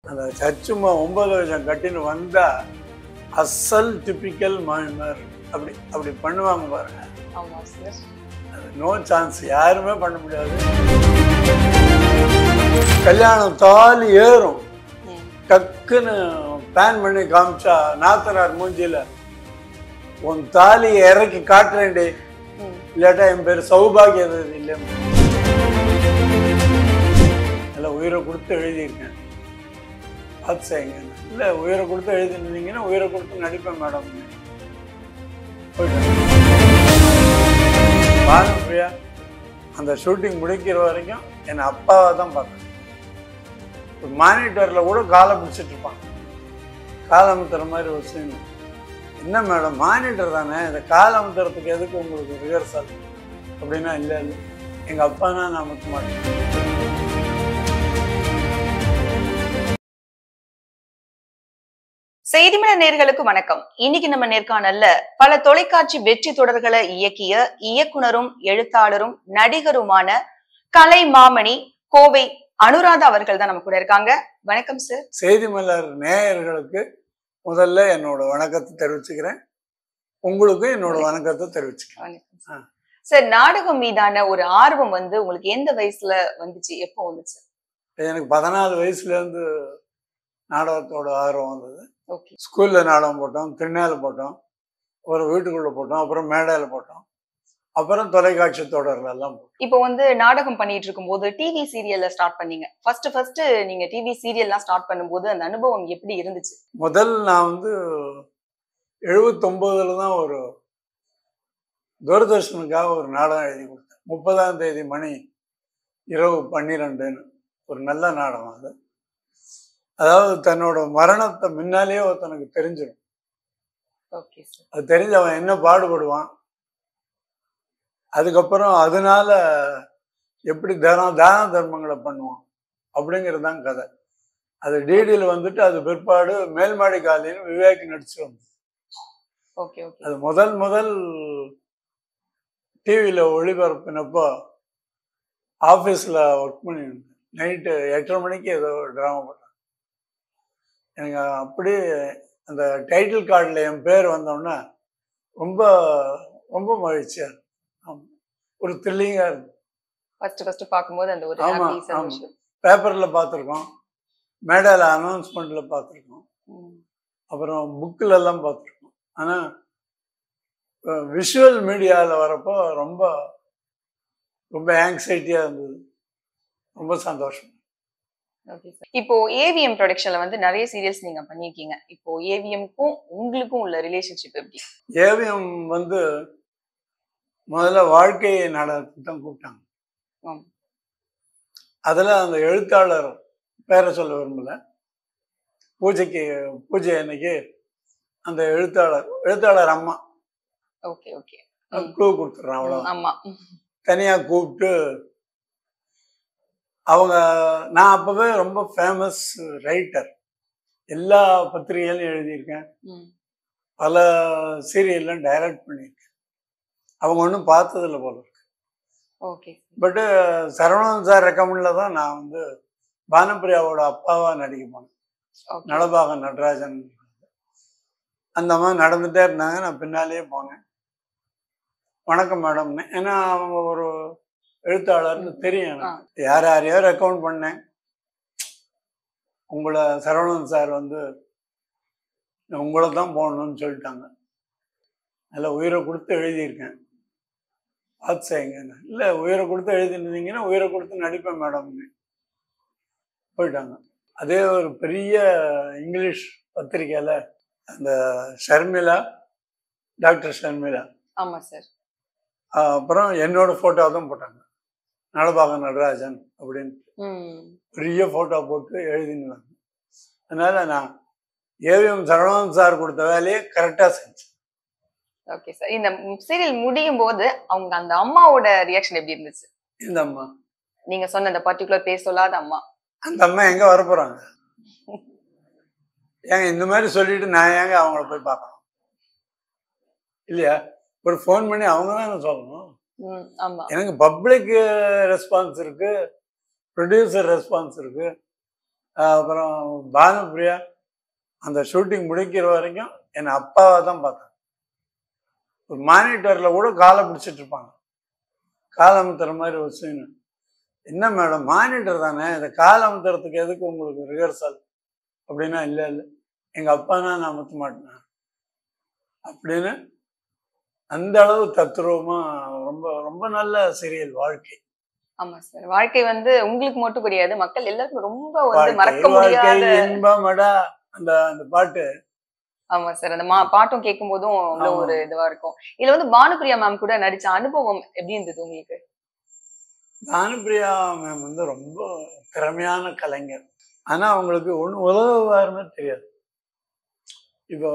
அந்த சச்சுமா ஒன்பது வருஷம் கட்டின்னு வந்தா அசல் டிப்பிக்கல் மாமியார் அப்படி அப்படி பண்ணுவாங்க பாருங்க ஆமா சார் அது நோ சான்ஸ் யாருமே பண்ண முடியாது கல்யாணம் தாலி ஏறும் ம். டக்குன்னு பேன் பண்ணி காமிச்சா நாத்தனார் மூஞ்சில உன் தாலி இறக்கி காட்டுறேன்டி ம். இல்லாட்டா என் பேர் சௌபாகியம் இல்லை இல்லை உயிரை கொடுத்து எழுதியிருக்கேன் பார்த்து செய்யுங்க இல்லை உயிரை கொடுத்து எழுதிருந்தீங்கன்னா உயிரை கொடுத்து நடிப்பேன் மேடம் போயிட்டேன் பானுப்பிரியா அந்த ஷூட்டிங் முடிக்கிற வரைக்கும் என் அப்பாவை தான் பார்த்தேன் மானிட்டரில் கூட காலை பிடிச்சிட்டு இருப்பான் காலமுத்துற மாதிரி ஒரு சீன் என்ன மேடம் மானிட்டர் தானே இந்த காலமுத்துறதுக்கு எதுக்கு உங்களுக்கு ரிஹர்சல் அப்படின்னா இல்லை இல்லை எங்கள் அப்பா தான் நான் முத்த மாட்டேன் செய்திமலர் நேர்களுக்கு வணக்கம் இன்னைக்கு நம்ம நேர்காணல்ல பல தொலைக்காட்சி வெற்றி தொடர்களை இயக்கிய இயக்குனரும் எழுத்தாளரும் நடிகருமான கலை மாமணி கோவை அனுராதா அவர்கள் தான் நம்ம கூட இருக்காங்க வணக்கம் சார் செய்தி மலர் நேயர்களுக்கு முதல்ல என்னோட வணக்கத்தை தெரிவிச்சுக்கிறேன் உங்களுக்கும் என்னோட வணக்கத்தை தெரிவிச்சுக்கிறேன் வணக்கம் ஆ. சார். சார் நாடகம் மீதான ஒரு ஆர்வம் வந்து உங்களுக்கு எந்த வயசுல வந்துச்சு எப்போ வந்துச்சு எனக்கு பதினாலு வயசுலேருந்து நாடகத்தோட ஆர்வம் வந்தது ஓகே ஸ்கூலில் நாடகம் போட்டோம் திருநாள் போட்டோம் ஒரு வீட்டுக்குள்ளே போட்டோம் அப்புறம் மேடையில் போட்டோம் அப்புறம் தொலைக்காட்சி தொடர்கள் எல்லாம் போட்டோம் இப்போ வந்து நாடகம் பண்ணிட்டு இருக்கும்போது டிவி சீரியல்ல ஸ்டார்ட் பண்ணீங்க ஃபர்ஸ்ட் ஃபர்ஸ்ட் நீங்க டிவி சீரியல்லாம் ஸ்டார்ட் பண்ணும்போது அந்த அனுபவம் எப்படி இருந்துச்சு முதல் நான் வந்து எழுபத்தொம்போதுல தான் ஒரு தூரதர்ஷனுக்காக ஒரு நாடகம் எழுதி கொடுத்தேன் முப்பதாம் தேதி மணி இரவு பன்னிரெண்டுன்னு ஒரு நல்ல நாடகம் அது அதாவது தன்னோட மரணத்தை முன்னாலேயே ஒருத்தனுக்கு தெரிஞ்சிடும் ஓகே சார் அது தெரிஞ்சு அவன் என்ன பாடுபடுவான் அதுக்கப்புறம் அதனால எப்படி தான தான தர்மங்களை பண்ணுவான் அப்படிங்கிறது தான் கதை அது டிடியில் வந்துட்டு அது பிற்பாடு மேல்மாடி காலின்னு விவேக் நடிச்சு வந்தது ஓகே ஓகே அது முதல் முதல் டிவியில் ஒளிபரப்பினப்போ ஆஃபீஸில் ஒர்க் பண்ணியிருந்தேன் நைட்டு எட்டரை மணிக்கு ஏதோ ட்ராமா போட்டாங்க எனக்கு அப்படியே அந்த டைட்டில் கார்டில் என் பேர் வந்தோடனே ரொம்ப ரொம்ப மகிழ்ச்சியாக இருக்கு ஆமாம் ஒரு த்ரில்லிங்காக இருக்கு ஃபர்ஸ்ட் ஃபர்ஸ்ட் பாக்கும்போது அந்த ஒரு ஆமா, ஹாப்பி ஆமா. சந்தோஷம் பேப்பரில் பார்த்துருக்கோம் மேடையில் அனௌன்ஸ்மெண்ட்டில் பார்த்துருக்கோம் ம். அப்புறம் புக்கில் எல்லாம் பார்த்துருக்கோம் ஆனால் விஷுவல் மீடியாவில் வரப்போ ரொம்ப ரொம்ப ஆங்ஸைட்டியாக இருந்தது ரொம்ப சந்தோஷம் Okay sir. இப்போ ஏவிஎம் ப்ரொடக்ஷன்ல வந்து நிறைய சீரியல்ஸ் நீங்க பண்ணிருக்கீங்க இப்போ ஏவிஎம்க்கும் உங்களுக்கும் உள்ள ரிலேஷன்ஷிப் எப்படி ஏவிஎம் வந்து முதல்ல வாழ்க்கை நாடகத்துக்கு தான் கூப்பிட்டாங்க ஆம். அதில் அந்த எழுத்தாளர் பேரை சொல்ல விரும்பல பூஜைக்கு பூஜை அன்னைக்கு அந்த எழுத்தாளர் எழுத்தாளர் அம்மா ஓகே ஓகே ம். க்ளூ கொடுத்துட்றேன் அவ்வளோ ஆமா தனியாக கூப்பிட்டு அவங்க நான் அப்போவே ரொம்ப ஃபேமஸ் ரைட்டர் எல்லா பத்திரிகையிலும் எழுதியிருக்கேன் ம். பல சீரியல்லாம் டைரக்ட் பண்ணியிருக்கேன் அவங்க ஒன்றும் பார்த்ததில்ல போல இருக்கு ஓகே பட்டு சரவணன் சார் ரெக்கமெண்டில் தான் நான் வந்து பானுப்பிரியாவோட அப்பாவா நடிக்க போனேன் ஓகே நலபாகன் நடராஜன் அந்த மாதிரி நடந்துட்டே இருந்தாங்க நான் பின்னாலேயே போனேன் வணக்கம் மேடம்னு ஏன்னா அவங்க ஒரு எழுத்தாளர்னு தெரியும் எனக்கு யார் யாரையோ ரெக்கமெண்ட் பண்ணேன் உங்களை சரவணன் சார் வந்து உங்களை தான் போகணும்னு சொல்லிட்டாங்க அதில் உயிரை கொடுத்து எழுதியிருக்கேன் பார்த்து செய்யுங்க இல்லை உயிரை கொடுத்து எழுதிருந்தீங்கன்னா உயிரை கொடுத்து நடிப்பேன் மேடம்னு போயிட்டாங்க அதே ஒரு பெரிய இங்கிலீஷ் பத்திரிக்கையில் அந்த ஷர்மிளா டாக்டர் ஷர்மிளா ஆமா சார் ஆஹ் அப்புறம் என்னோட ஃபோட்டோ தான் போட்டாங்க நலபாக நடராஜன் அப்படின்னு ம் பெரிய ஃபோட்டோ போட்டு எழுதினாங்க அதனால நான் ஏவிஎம் சரவணன் சார் கொடுத்த வேலையை கரெக்டாக செஞ்சேன் ஓகே சார் இந்த சீரியல் முடியும் போது அவங்க அந்த அம்மாவோட ரியாக்ஷன் எப்படி இருந்துச்சு இந்த அம்மா நீங்க சொன்ன அந்த பர்டிகுலர் பேர் சொல்லாத அம்மா அந்த அம்மா எங்கே வரப்போகிறாங்க ஏங்க இந்த மாதிரி சொல்லிட்டு நான் ஏங்க அவங்கள போய் பார்க்கணும் இல்லையா ஒரு ஃபோன் பண்ணி அவங்க தான் சொல்லணும் ம் ஆமா எனக்கு பப்ளிக் ரெஸ்பான்ஸ் இருக்கு ப்ரொடியூசர் ரெஸ்பான்ஸ் இருக்கு ஆஹ் அப்புறம் பானுப்பிரியா அந்த ஷூட்டிங் முடிக்கிற வரைக்கும் என் அப்பாவை தான் பார்த்தேன் ஒரு மானிட்டரில் கூட காலை பிடிச்சிட்டு இருப்பாங்க காலமுத்துற மாதிரி ஒரு சீனு என்ன மேடம் மானிட்டர் தானே இந்த காலமுத்துறதுக்கு எதுக்கு உங்களுக்கு ரிஹர்சல் அப்படின்னா இல்லை இல்லை எங்கள் அப்பானா நான் முத்த மாட்டேன் அப்படின்னு அந்த அளவு தத்ரூபமா ரொம்ப ரொம்ப நல்ல சீரியல் வாழ்க்கை ஆமா சார் வாழ்க்கை வந்து உங்களுக்கு மட்டும் கிடையாது மக்கள் எல்லாருக்கும் ரொம்ப வந்து வாழ்க்கை மறக்க வாழ்க்கை முடியாத இன்பமடா அந்த அந்த பாட்டு ஆமா சார் அந்த மா பாட்டும் கேட்கும் போதும் அவ்வளவு ஆமா. ஒரு இதுவா இருக்கும் இதுல வந்து பானுபிரியா மேம் கூட நடிச்ச அனுபவம் எப்படி இருந்தது உங்களுக்கு பானுப்பிரியா மேம் வந்து ரொம்ப திறமையான கலைஞர் ஆனா அவங்களுக்கு ஒன்று உதவுவாருன்னு தெரியாது இப்போ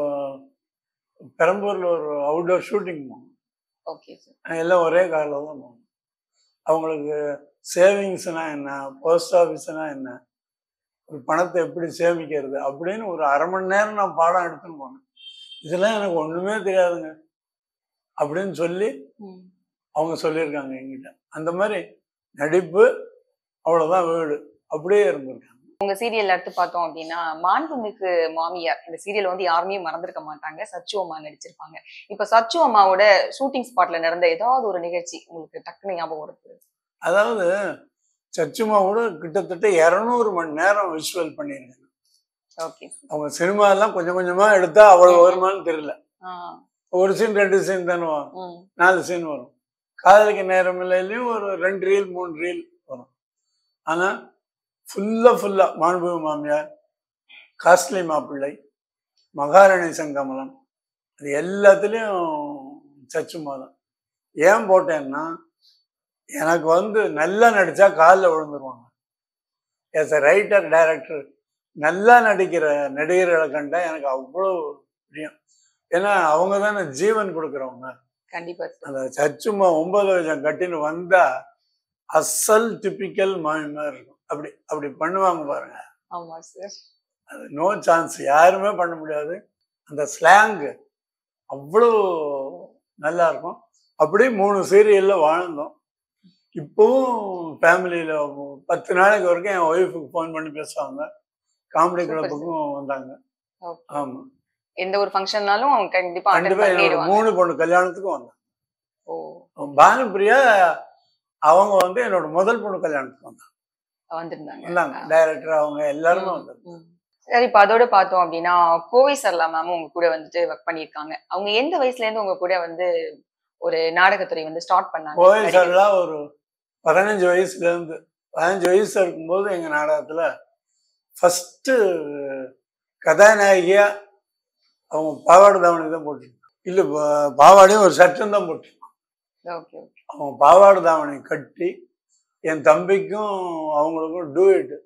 பெரம்பூர்ல ஒரு அவுட்டோர் ஷூட்டிங் போனோம் ஓகே சார் எல்லாம் ஒரே காரில் தான் போகணும் அவங்களுக்கு சேவிங்ஸ்னா என்ன போஸ்ட் ஆஃபீஸ்னா என்ன ஒரு பணத்தை எப்படி சேமிக்கிறது அப்படின்னு ஒரு அரை மணி நேரம் நான் பாடம் எடுத்துன்னு போனேன் இதெல்லாம் எனக்கு ஒன்றுமே தெரியாதுங்க அப்படின்னு சொல்லி அவங்க சொல்லியிருக்காங்க என்கிட்ட அந்த மாதிரி நடிப்பு அவ்வளோதான் வீடு அப்படியே இருந்திருக்காங்க உங்க சீரியல் எடுத்து பார்த்தோம் அப்படின்னா மாண்புமிகு மாமியார் இந்த சீரியல் வந்து யாருமே மறந்திருக்க மாட்டாங்க சச்சு அம்மா நடிச்சிருப்பாங்க இப்ப சச்சு அம்மாவோட ஷூட்டிங் ஸ்பாட்ல நடந்த ஏதாவது ஒரு நிகழ்ச்சி உங்களுக்கு டக்குன்னு ஞாபகம் இருக்கு அதாவது சச்சுமா கூட கிட்டத்தட்ட இரநூறு மணி நேரம் விஷுவல் பண்ணியிருக்காங்க ஓகே அவங்க சினிமாலாம் கொஞ்சம் கொஞ்சமா எடுத்தா அவ்வளவு வருமானு தெரியல ஒரு சீன் ரெண்டு சீன் தானே வரும் நாலு சீன் வரும் காதலிக்க நேரம் இல்லையிலையும் ஒரு ரெண்டு ரீல் மூணு ரீல் வரும் ஆனா ஃபுல்லா ஃபுல்லா மாண்புமிகு மாமியார் காஸ்ட்லி மாப்பிள்ளை மகாராணி சங்கமலம் அது எல்லாத்துலேயும் சச்சுமா தான் ஏன் போட்டேன்னா எனக்கு வந்து நல்லா நடிச்சா காலில் விழுந்துருவாங்க எஸ் எ ரைட்டர் டைரக்டர் நல்லா நடிக்கிற நடிகர்களை கண்டா எனக்கு அவ்வளோ பிரியம் ஏன்னா அவங்க தானே ஜீவன் கொடுக்குறவங்க கண்டிப்பா சார் அந்த சச்சுமா ஒன்பது வருஷம் கட்டின்னு வந்தா அசல் டிப்பிக்கல் மாமி மாதிரி இருக்கும் அப்படி அப்படி பண்ணுவாங்க பாருங்க ஆமா சார் அது நோ சான்ஸ் யாருமே பண்ண முடியாது அந்த ஸ்லாங்கு அவ்வளோ நல்லா இருக்கும் அப்படியே மூணு சீரியல்ல வாழ்ந்தோம் இப்போவும் ஃபேமிலியில் பத்து நாளைக்கு வரைக்கும் என் ஒய்ஃபுக்கு ஃபோன் பண்ணி பேசுவாங்க காமெடி Super, கிளப்புக்கும் வந்தாங்க Okay. ஆமா எந்த ஒரு ஃபங்க்ஷன்னாலும் அவங்க கண்டிப்பா அட்டன் கண்டிப்பா என்னோட பண்ணிடுவாங்க மூணு பொண்ணு கல்யாணத்துக்கும் வந்தாங்க ஓ பானுப்பிரியா அவங்க வந்து என்னோட முதல் பொண்ணு கல்யாணத்துக்கு வந்தாங்க வந்திருந்தாங்க வந்தாங்க டைரக்டர் அவங்க எல்லாருமே ம், வந்தாங்க ம். சரி இப்ப அதோட பார்த்தோம் அப்படின்னா கோவை சரலா மேம் உங்க கூட வந்துட்டு ஒர்க் பண்ணியிருக்காங்க அவங்க எந்த வயசுல இருந்து உங்க கூட வந்து ஒரு நாடகத்துறை வந்து ஸ்டார்ட் பண்ணாங்க கோவை நடிக்க? சார்லாம் ஒரு பதினஞ்சு வயசுல இருந்து பதினஞ்சு வயசு இருக்கும்போது எங்க நாடகத்துல ஃபர்ஸ்ட் கதாநாயகியா அவங்க பாவாடை தாவணி தான் போட்டிருக்காங்க இல்ல பா- பாவாடையும் ஒரு சட்டம் தான் போட்டிருக்காங்க ஓகே ஓகே அவங்க பாவாடை தாவணி கட்டி என் தம்பிக்கும் அவங்களுக்கும் டூயட்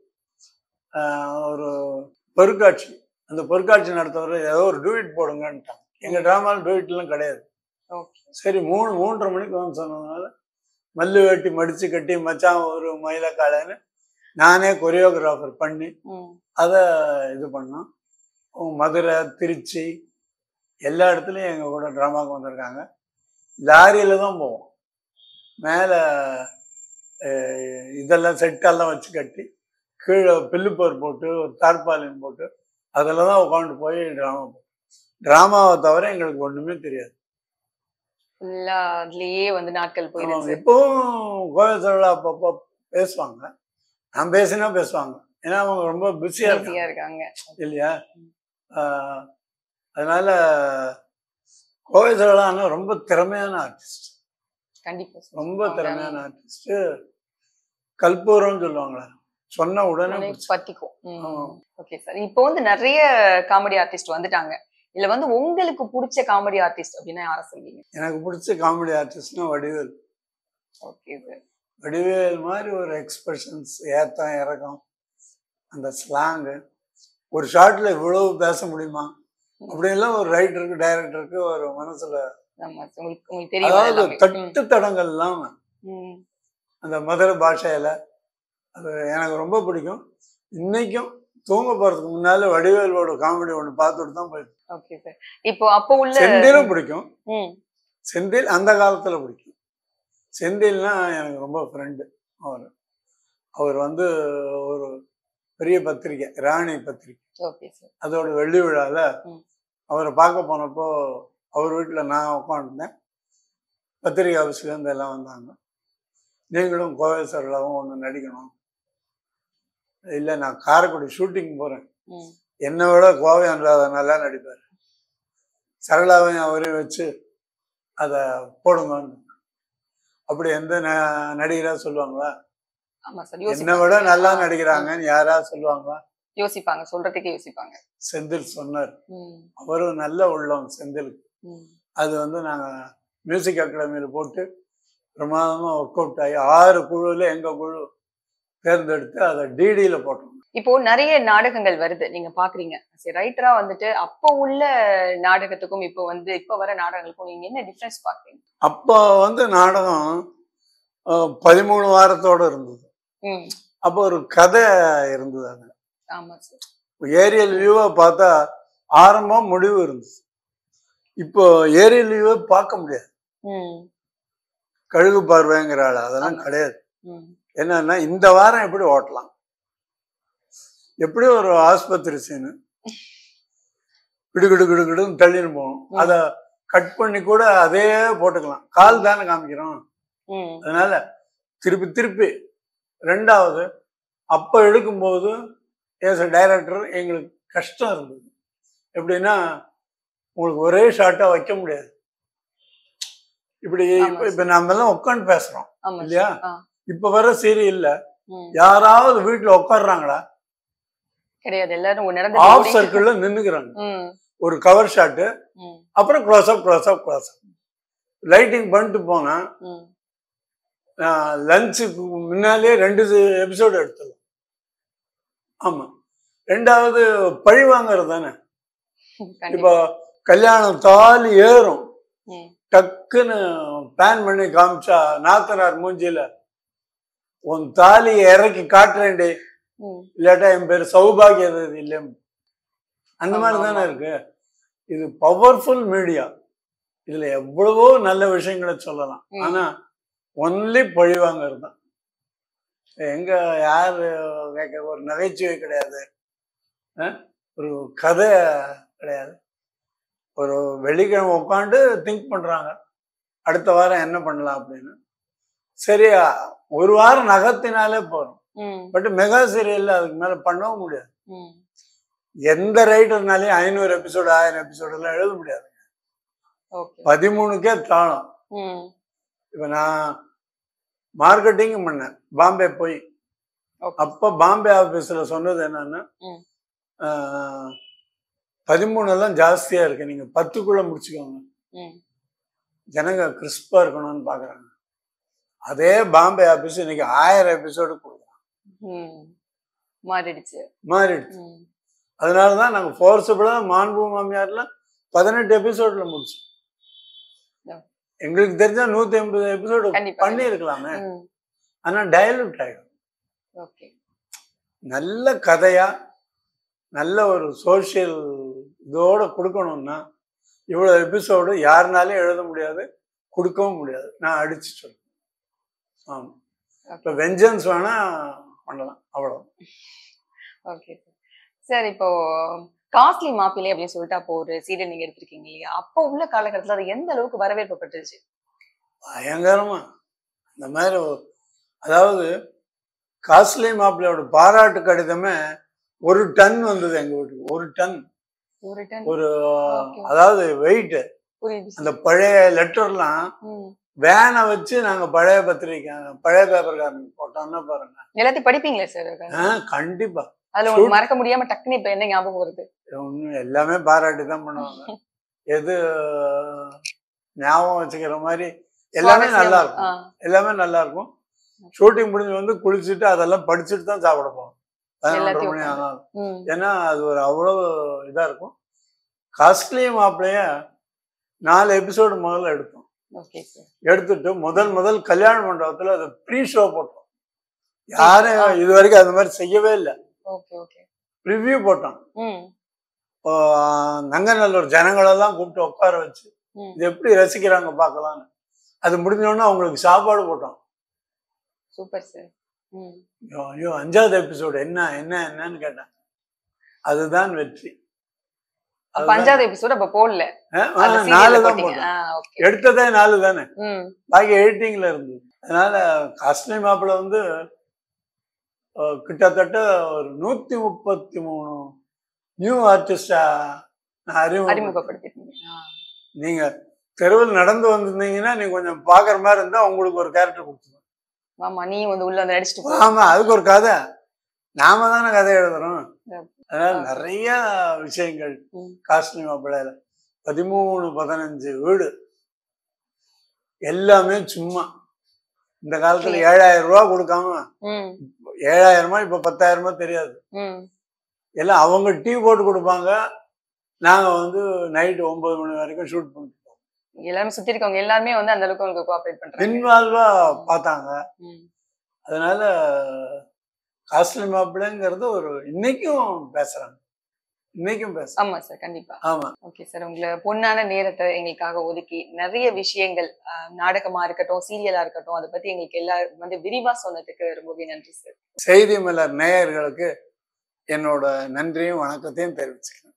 ஒரு பொருட்காட்சி அந்த பொருட்காட்சி நடத்துகிற ஏதோ ஒரு டூயட் போடுங்கன்ட்டாங்க எங்கள் ட்ராமாவில் டூயட்லாம் கிடையாது ஓகே சரி மூணு மூன்றரை மணிக்கு வந்து சொன்னதுனால மல்லு வெட்டி மடித்து கட்டி மச்சான் ஒரு மயிலக்காலன்னு நானே கொரியோகிராஃபர் பண்ணி ம் அதை இது பண்ணோம் அவங்க மதுரை திருச்சி எல்லா இடத்துலையும் எங்கள் கூட ட்ராமாவுக்கு வந்திருக்காங்க லாரியில் தான் போவோம் மேலே இதெல்லாம் செட்டெல்லாம் வச்சு கட்டி கீழே பில்லுப்போர் போட்டு ஒரு தார்பாலின் போட்டு அதில் தான் உட்காந்து போய் ட்ராமா ட்ராமாவை தவிர எங்களுக்கு ஒன்றுமே தெரியாது ஃபுல்லா அதுலயே வந்து நாட்கள் ஆமாம், போயிருச்சு இப்போவும் கோவில் திருவிழா அப்பப்போ பேசுவாங்க நான் பேசினா பேசுவாங்க ஏன்னா அவங்க ரொம்ப பிஸியாக இருக்காங்க ஈஸியா இருக்காங்க இல்லையா ஆஹ் அதனால கோவில் திருவிழான்னா ரொம்ப திறமையான ஆர்டிஸ்ட் கண்டிப்பா sir. ரொம்ப அவங்க திறமையான ஆர்டிஸ்ட் கல்பூரம்னு சொல்லுவாங்களே சொன்ன உடனே உடனே பிடிச்சு. பத்திக்கும் ஆமா. ஓகே சார் இப்போ வந்து நிறைய காமெடி ஆர்டிஸ்ட் வந்துட்டாங்க இதுல வந்து உங்களுக்கு பிடிச்ச காமெடி ஆர்டிஸ்ட் அப்படின்னா யார சொல்வீங்க எனக்கு பிடிச்ச காமெடி ஆர்டிஸ்ட்னா வடிவேல் ஓகே சார் வடிவேல் மாதிரி ஒரு எக்ஸ்பிரஷன்ஸ் ஏத்தம் இறக்கம் அந்த ஸ்லாங்கு ஒரு ஷார்ட்ல இவ்வளவு பேச முடியுமா அப்படியெல்லாம் ஒரு ரைட்டருக்கு டைரக்டருக்கு ஒரு மனசுல ஆமா sir. உங்களுக்கு உங்களுக்கு தெரியும் அதாவது எல்லாமே. ம், தட்டு தடங்கள் இல்லாம ம். அந்த மதுரை பாஷையில அது எனக்கு ரொம்ப பிடிக்கும் இன்னைக்கும் தூங்க போறதுக்கு முன்னால வடிவேலோட காமெடி ஒன்று பார்த்துட்டு தான் போயிருக்கேன் ஓகே சார் இப்போ அப்போ உள்ள செந்திலும் பிடிக்கும் ம், செந்தில் அந்த காலத்துல பிடிக்கும் செந்தில்னா எனக்கு ரொம்ப ஃப்ரெண்டு அவர் அவர் வந்து ஒரு பெரிய பத்திரிக்கை ராணி பத்திரிக்கை ஓகே சார் அதோட வெள்ளி விழாவில் ம். அவரை பார்க்க போனப்போ அவர் வீட்டில் நான் உட்காந்துருந்தேன் பத்திரிகை ஆஃபீஸ்லேருந்து எல்லாம் வந்தாங்க நீங்களும் கோவை சரளாவும் ஒன்று நடிக்கணும் இல்லை நான் காரைக்குடி ஷூட்டிங் போகிறேன் ம் என்னை விட கோவை அனுராதா நல்லா நடிப்பார் சரளாவையும் அவரையும் வச்சு அதை போடுங்கன்னு அப்படி எந்த ந- நடிகரா சொல்லுவாங்களா ஆமா சார் என்னை யோசிப்பாங்க விட நல்லா ஆ, நடிக்கிறாங்கன்னு யாராவது சொல்லுவாங்களா யோசிப்பாங்க சொல்றதுக்கே யோசிப்பாங்க செந்தில் சொன்னார் ம் அவரும் நல்ல உள்ளம் செந்திலுக்கு ம் அது வந்து நாங்கள் மியூசிக் அகாடமியில் போட்டு பிரமாதமாக ஒர்க் அவுட் ஆகி ஆறு குழுவில் எங்கள் குழு தேர்ந்தெடுத்து அதை டிடியில் போட்டோம் இப்போ நிறைய நாடகங்கள் வருது நீங்க பாக்குறீங்க சரி ரைட்டரா வந்துட்டு அப்போ உள்ள நாடகத்துக்கும் இப்போ வந்து இப்போ வர நாடகங்களுக்கும் நீங்க என்ன டிஃபரன்ஸ் பாக்குறீங்க அப்போ வந்து நாடகம் அஹ், பதிமூணு வாரத்தோடு இருந்தது ம் அப்போ ஒரு கதை இருந்தது அது ஆமா சார் ஏரியல் வியூவை பார்த்தா ஆரம்பம் முடிவு இருந்தது இப்போ ஏரியல் வியூவை பார்க்க முடியாது ம் கழுகு பார்வைங்கிற ஆள் அதெல்லாம் ஆமா. கிடையாது ம் என்னன்னா இந்த வாரம் எப்படி ஓட்டலாம் எப்படி ஒரு ஆஸ்பத்திரி சீனு கிடுகிடு கிடுகிடுன்னு தள்ளின்னு போகணும் ம். அதை கட் பண்ணி கூட அதே போட்டுக்கலாம் கால் தானே காமிக்கிறோம் ம் அதனால திருப்பி திருப்பி ரெண்டாவது அப்போ எடுக்கும்போது ஏஸ் அ டைரக்டர் எங்களுக்கு கஷ்டம் இருந்தது எப்படின்னா உங்களுக்கு ஒரே ஷார்ட்டாக வைக்க முடியாது இப்படி ஆமா இப்போ இப்போ நம்ம எல்லாம் உட்காந்து பேசுறோம் ஆமா இல்லையா? சார். ஆ, இப்போ வர சீரியல்ல ம். யாராவது வீட்டுல உட்காடுறாங்களா கிடையாது எல்லாரும் நடந்து ஆஃப் ஓடி- சர்க்கிள்ல நின்னுக்கிறாங்க ம் ஒரு கவர் ஷாட்டு ம் அப்புறம் close up close up close up lighting பண்ணிட்டு போனா ம் லஞ்சுக்கு முன்னாலே ரெண்டு எபிசோடு எடுத்துடலாம் ஆமா ரெண்டாவது பழி வாங்குறது தானே கண்டிப்பா இப்போ கல்யாணம் தாலி ஏறும் ம் டக்குன்னு பேன் பண்ணி காமிச்சா நாத்தனார் மூஞ்சில உன் தாலி இறக்கி காட்டுறேன்டே ம் இல்லாட்டா என் பேர் சௌபாகியது இல்லை அந்த ஆமா, மாதிரி தானே ஆமா. இருக்கு இது பவர்ஃபுல் மீடியா இதுல எவ்வளவோ நல்ல விஷயங்களை சொல்லலாம் ம். ஆனா ஒன்லி பழிவாங்கிறது தான் எங்க யாரு கேட்க ஒரு நகைச்சுவை கிடையாது அஹ்? ஒரு கதை கிடையாது ஒரு வெள்ளிக்கிழமை உட்காந்து திங்க் பண்றாங்க அடுத்த வாரம் என்ன பண்ணலாம் அப்படின்னு சரி ஒரு வாரம் நகர்த்தினாலே போதும் ம் பட் மெகா சீரியல்ல அதுக்கு மேல பண்ணவும் முடியாது ம் எந்த ரைட்டர்னாலையும் ஐநூறு எபிசோடு ஆயிரம் எபிசோடு எல்லாம் எழுத முடியாது ஓகே பதிமூணுக்கே தாளம் ம் இப்ப நான் மார்க்கெட்டிங் பண்ணேன் பாம்பே போய் ஓகே அப்ப பாம்பே ஆபீஸ்ல சொன்னது என்னன்னா ம். ஆஹ், பதிமூணு எல்லாம் ஜாஸ்தியா இருக்கு நீங்க பத்துக்குள்ள முடிச்சுக்கோங்க ம் ஜனங்க கிறிஸ்பா இருக்கணும்னு பாக்குறாங்க அதே பாம்பே ஆபீஸ் இன்னைக்கு ஆயிரம் எபிசோடு கொடுக்குறாங்க ம் மாறிடுச்சு மாறிடுச்சு ம் அதனாலதான் நாங்க ஃபோர்ஸபிளா மாண்பு மாமியார்ல பதினெட்டு எபிசோட்ல முடிச்சோம் Yeah. எங்களுக்கு தெரிஞ்சா நூத்தி ஐம்பது எபிசோடு கண்டிப்பா. பண்ணி இருக்கலாமே ம் ஆனா டைலூட் ஆயிடும் ஓகே நல்ல கதையா நல்ல ஒரு சோஷியல் இதோட கொடுக்கணும்னா இவ்வளவு எபிசோடு யாருனாலையும் எழுத முடியாது கொடுக்கவும் முடியாது நான் அடிச்சு சொல்றேன் ஆமா இப்ப வெஞ்சன்ஸ் வேணா பண்ணலாம் அவ்வளவு ஓகே சார் இப்போ காஸ்ட்லி மாப்பிள்ளை அப்படின்னு சொல்லிட்டு அப்போ ஒரு சீரியல் நீங்க எடுத்திருக்கீங்க இல்லையா அப்போ உள்ள காலகட்டத்துல அது எந்த அளவுக்கு வரவேற்பு பெற்றுச்சு பயங்கரமா இந்த மாதிரி ஒரு- அதாவது காஸ்ட்லி மாப்பிள்ளையோட பாராட்டு கடிதமே ஒரு டன் வந்தது எங்க வீட்டுக்கு ஒரு டன் ஒரு டன் ஒரு Okay. அதாவது வெயிட் புரியுது அந்த பழைய லெட்டர்லாம் ம். வேனை வச்சு நாங்க பழைய பத்திரிக்கை பழைய பேப்பர்காரனுக்கு போட்டோம்னா பாருங்க எல்லாத்தையும் படிப்பீங்களா சார் ஆ, கண்டிப்பா அதுல உங்களுக்கு மறக்க முடியாம டக்குன்னு இப்ப என்ன ஞாபகம் வருது ஒன்றும் எல்லாமே பாராட்டி தான் பண்ணுவாங்க எது ஞாபகம் வச்சுக்கிற மாதிரி எல்லாமே நல்லா இருக்கும் ஆ, எல்லாமே நல்லா இருக்கும் ஷூட்டிங் முடிஞ்சு வந்து குளிச்சுட்டு அதெல்லாம் படிச்சுட்டு தான் சாப்பிட போவோம் பதினொன்றரை எல்லாத்தையும் மணி உட்காந்து. ஆனாலும் ம், ஏன்னா அது ஒரு அவ்வளவு இதா இருக்கும் காஸ்ட்லி மாப்பிளைய நாலு எபிசோடு முதல்ல எடுத்தோம் ஓகே சார் எடுத்துட்டு முதல் முதல் கல்யாண மண்டபத்துல அதை ப்ரீ ஷோ போட்டோம் யாரும் இது வரைக்கும் அது மாதிரி செய்யவே இல்லை ஓகே ஓகே ரிவ்யூ போட்டோம் ம் இப்போ, நங்கநல்லூர் ஜனங்களெல்லாம் கூப்பிட்டு உட்கார வச்சு ம். இது எப்படி ரசிக்கிறாங்க பார்க்கலாம்னு அது முடிஞ்ச உடனே அவங்களுக்கு சாப்பாடு போட்டோம் சூப்பர் சார் ம். ஐயோ, ஐயோ அஞ்சாவது எபிசோடு என்ன என்ன என்னன்னு கேட்டேன் அதுதான் வெற்றி அப்ப அதுதான். அஞ்சாவது எபிசோட் அப்ப போடல ஆ, ஆ, அந்த நாலு சீரியல்ல தான் போட்டீங்க போட்டேன் ஆ, okay. எடுத்ததே நாலு தானே ம் பாக்கி எடிட்டிங்ல இருந்தது அதனால காஸ்ட்லி மாப்பிள்ள வந்து அஹ், கிட்டத்தட்ட ஒரு நூத்தி முப்பத்தி மூணு நியூ ஆர்டிஸ்டா நான் அறிமுகம் அறிமுகப்படுத்திட்டீங்க ஆ. நீங்க தெருவில் நடந்து வந்திருந்தீங்கன்னா நீங்க கொஞ்சம் பாக்குற மாதிரி இருந்தா உங்களுக்கு ஒரு கேரக்டர் கொடுத்துருவோம் ஆமா நீ வந்து உள்ள வந்து நடிச்சிட்டு போ ஆமா அதுக்கு ஒரு கதை நாம தானே கதை எழுதுறோம் Yeah. அதனால நிறைய விஷயங்கள் ம். காஸ்ட்லி மாப்பிள்ளையில பதிமூணு பதினஞ்சு வீடு எல்லாமே சும்மா இந்த காலத்துல ஏழாயிரம் ரூபாய் கொடுக்காம ம் ஏழாயிரமா இப்ப பத்தாயிரமா தெரியாது ம் எல்லாம் அவங்க டீ போட்டு கொடுப்பாங்க நாங்க வந்து நைட்டு ஒன்பது மணி வரைக்கும் ஷூட் பண்ணிட்டோம் எல்லாரும் சுத்தி இருக்கவங்க எல்லாருமே வந்து அந்த அளவுக்கு உங்களுக்கு கோஆபரேட் பண்றாங்க இன்வால்வா பார்த்தாங்க ம். அதனால காஸ்ட்லி மாப்பிள்ளைங்கிறது ஒரு இன்னைக்கும் பேசுறாங்க இன்னைக்கும் பேசுறாங்க ஆமா சார் கண்டிப்பா ஆமா ஓகே சார் உங்களை பொண்ணான நேரத்தை எங்களுக்காக ஒதுக்கி நிறைய விஷயங்கள் ஆஹ், நாடகமா இருக்கட்டும் சீரியலா இருக்கட்டும் அதை பத்தி எங்களுக்கு எல்லாரும் வந்து விரிவா சொன்னதுக்கு ரொம்பவே நன்றி சார் செய்தி மலர் நேயர்களுக்கு என்னோட நன்றியும் வணக்கத்தையும் தெரிவிச்சுக்கிறேன்